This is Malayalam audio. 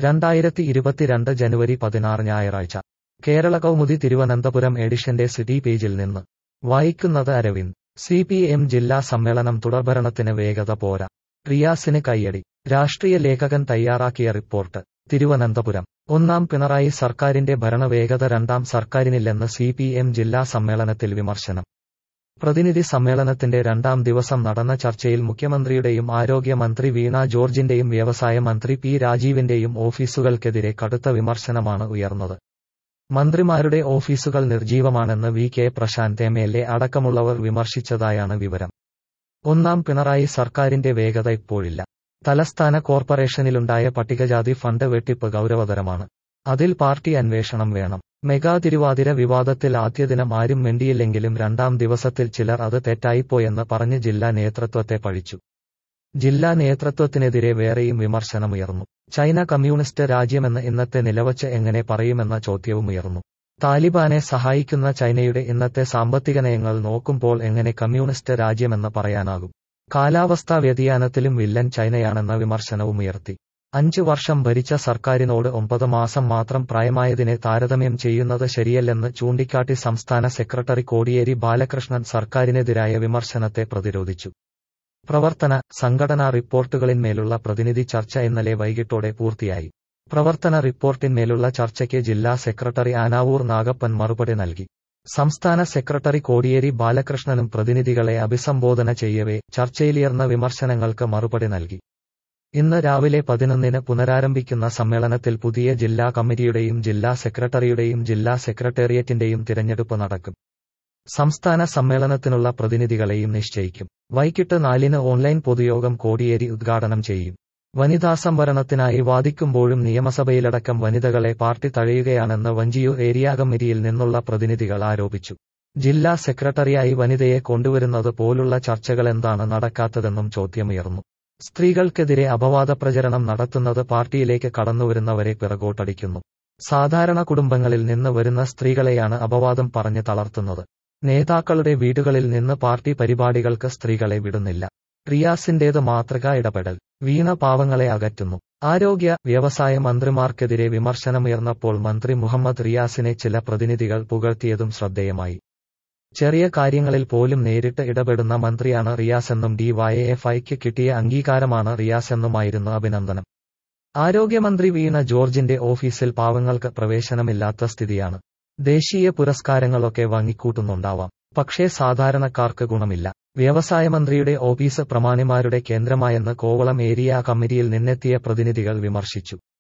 രണ്ടായിരത്തി ഇരുപത്തിരണ്ട് ജനുവരി പതിനാറ് ഞായറാഴ്ച കേരള കൗമുദി തിരുവനന്തപുരം എഡിഷന്റെ സിറ്റി പേജിൽ നിന്ന് വായിക്കുന്നത് അരവിന്ദ് സി പി എം ജില്ലാ സമ്മേളനം തുടർഭരണത്തിന് വേഗത പോരാ റിയാസിന് കയ്യടി രാഷ്ട്രീയ ലേഖകൻ തയ്യാറാക്കിയ റിപ്പോർട്ട് തിരുവനന്തപുരം ഒന്നാം പിണറായി സർക്കാരിന്റെ ഭരണവേഗത രണ്ടാം സർക്കാരിനില്ലെന്ന് സി പി എം ജില്ലാ സമ്മേളനത്തിൽ വിമർശനം പ്രതിനിധി സമ്മേളനത്തിന്റെ രണ്ടാം ദിവസം നടന്ന ചർച്ചയിൽ മുഖ്യമന്ത്രിയുടെയും ആരോഗ്യമന്ത്രി വീണ ജോർജിന്റെയും വ്യവസായ മന്ത്രി പി രാജീവിന്റെയും ഓഫീസുകൾക്കെതിരെ കടുത്ത വിമർശനമാണ് ഉയർന്നത് മന്ത്രിമാരുടെ ഓഫീസുകൾ നിർജീവമാണെന്ന് V K Prasanth M L A അടക്കമുള്ളവർ വിമർശിച്ചതായാണ് വിവരം ഒന്നാം പിണറായി സർക്കാരിന്റെ വേഗത ഇപ്പോഴില്ല തലസ്ഥാന കോർപ്പറേഷനിലുണ്ടായ പട്ടികജാതി ഫണ്ട് വെട്ടിപ്പ് ഗൗരവതരമാണ് അതിൽ പാർട്ടി അന്വേഷണം വേണം മെഗാ തിരുവാതിര വിവാദത്തിൽ ആദ്യദിനം ആരും മിണ്ടിയില്ലെങ്കിലും രണ്ടാം ദിവസത്തിൽ ചിലർ അത് തെറ്റായിപ്പോയെന്ന് പറഞ്ഞ് ജില്ലാ നേതൃത്വത്തെ പഴിച്ചു ജില്ലാ നേതൃത്വത്തിനെതിരെ വേറെയും വിമർശനമുയർന്നു ചൈന കമ്മ്യൂണിസ്റ്റ് രാജ്യമെന്ന് ഇന്നത്തെ നിലവച്ച് എങ്ങനെ പറയുമെന്ന ചോദ്യവുമുയർന്നു താലിബാനെ സഹായിക്കുന്ന ചൈനയുടെ ഇന്നത്തെ സാമ്പത്തിക നയങ്ങൾ നോക്കുമ്പോൾ എങ്ങനെ കമ്മ്യൂണിസ്റ്റ് രാജ്യമെന്ന് പറയാനാകും കാലാവസ്ഥാ വ്യതിയാനത്തിലും വില്ലൻ ചൈനയാണെന്ന വിമർശനവുമുയർത്തി അഞ്ചു വർഷം ഭരിച്ച സർക്കാരിനോട് ഒമ്പത് മാസം മാത്രം പ്രായമായതിനെ താരതമ്യം ചെയ്യുന്നത് ശരിയല്ലെന്ന് ചൂണ്ടിക്കാട്ടി സംസ്ഥാന സെക്രട്ടറി കോടിയേരി ബാലകൃഷ്ണൻ സർക്കാരിനെതിരായ വിമർശനത്തെ പ്രതിരോധിച്ചു പ്രവർത്തന സംഘടനാ റിപ്പോർട്ടുകളിന്മേലുള്ള പ്രതിനിധി ചർച്ച ഇന്നലെ വൈകിട്ടോടെ പൂർത്തിയായി പ്രവർത്തന റിപ്പോർട്ടിന്മേലുള്ള ചർച്ചയ്ക്ക് ജില്ലാ സെക്രട്ടറി ആനാവൂർ നാഗപ്പൻ മറുപടി നൽകി സംസ്ഥാന സെക്രട്ടറി കോടിയേരി ബാലകൃഷ്ണനും പ്രതിനിധികളെ അഭിസംബോധന ചെയ്യവേ ചർച്ചയിലുയർന്ന വിമർശനങ്ങൾക്ക് മറുപടി നൽകി ഇന്ന് രാവിലെ പതിനൊന്നിന് പുനരാരംഭിക്കുന്ന സമ്മേളനത്തിൽ പുതിയ ജില്ലാ കമ്മിറ്റിയുടെയും ജില്ലാ സെക്രട്ടറിയുടെയും ജില്ലാ സെക്രട്ടേറിയറ്റിന്റെയും തിരഞ്ഞെടുപ്പ് നടക്കും സംസ്ഥാന സമ്മേളനത്തിനുള്ള പ്രതിനിധികളെയും നിശ്ചയിക്കും വൈകിട്ട് നാലിന് ഓൺലൈൻ പൊതുയോഗം കോടിയേരി ഉദ്ഘാടനം ചെയ്യും വനിതാ സംവരണത്തിനായി വാദിക്കുമ്പോഴും നിയമസഭയിലടക്കം വനിതകളെ പാർട്ടി തഴയുകയാണെന്ന് വഞ്ചിയൂർ ഏരിയ കമ്മിറ്റിയിൽ നിന്നുള്ള പ്രതിനിധികൾ ആരോപിച്ചു ജില്ലാ സെക്രട്ടറിയായി വനിതയെ കൊണ്ടുവരുന്നത് പോലുള്ള ചർച്ചകളെന്താണ് നടക്കാത്തതെന്നും ചോദ്യമുയർന്നു സ്ത്രീകൾക്കെതിരെ അപവാദ പ്രചരണം നടത്തുന്നത് പാർട്ടിയിലേക്ക് കടന്നുവരുന്നവരെ പിറകോട്ടടിക്കുന്നു സാധാരണ കുടുംബങ്ങളിൽ നിന്ന് വരുന്ന സ്ത്രീകളെയാണ് അപവാദം പറഞ്ഞ് തളർത്തുന്നത് നേതാക്കളുടെ വീടുകളിൽ നിന്ന് പാർട്ടി പരിപാടികൾക്ക് സ്ത്രീകളെ വിടുന്നില്ല റിയാസിന്റേത് മാതൃകാ ഇടപെടൽ വീണ പാവങ്ങളെ അകറ്റുന്നു ആരോഗ്യ വ്യവസായ മന്ത്രിമാർക്കെതിരെ വിമർശനമുയർന്നപ്പോൾ മന്ത്രി മുഹമ്മദ് റിയാസിനെ ചില പ്രതിനിധികൾ പുകഴ്ത്തിയതും ശ്രദ്ധേയമായി ചെറിയ കാര്യങ്ങളിൽ പോലും നേരിട്ട് ഇടപെടുന്ന മന്ത്രിയാണ് റിയാസെന്നും ഡിവൈഎഫ്ഐക്ക് കിട്ടിയ അംഗീകാരമാണ് റിയാസെന്നുമായിരുന്നു അഭിനന്ദനം ആരോഗ്യമന്ത്രി വീണ ജോർജിന്റെ ഓഫീസിൽ പാവങ്ങൾക്ക് പ്രവേശനമില്ലാത്ത സ്ഥിതിയാണ് ദേശീയ പുരസ്കാരങ്ങളൊക്കെ വാങ്ങിക്കൂട്ടുന്നുണ്ടാവാം പക്ഷേ സാധാരണക്കാർക്ക് ഗുണമില്ല വ്യവസായ മന്ത്രിയുടെ ഓഫീസ് പ്രമാണിമാരുടെ കേന്ദ്രമായെന്ന് കോവളം ഏരിയ കമ്മിറ്റിയിൽ നിന്നെത്തിയ പ്രതിനിധികൾ വിമർശിച്ചു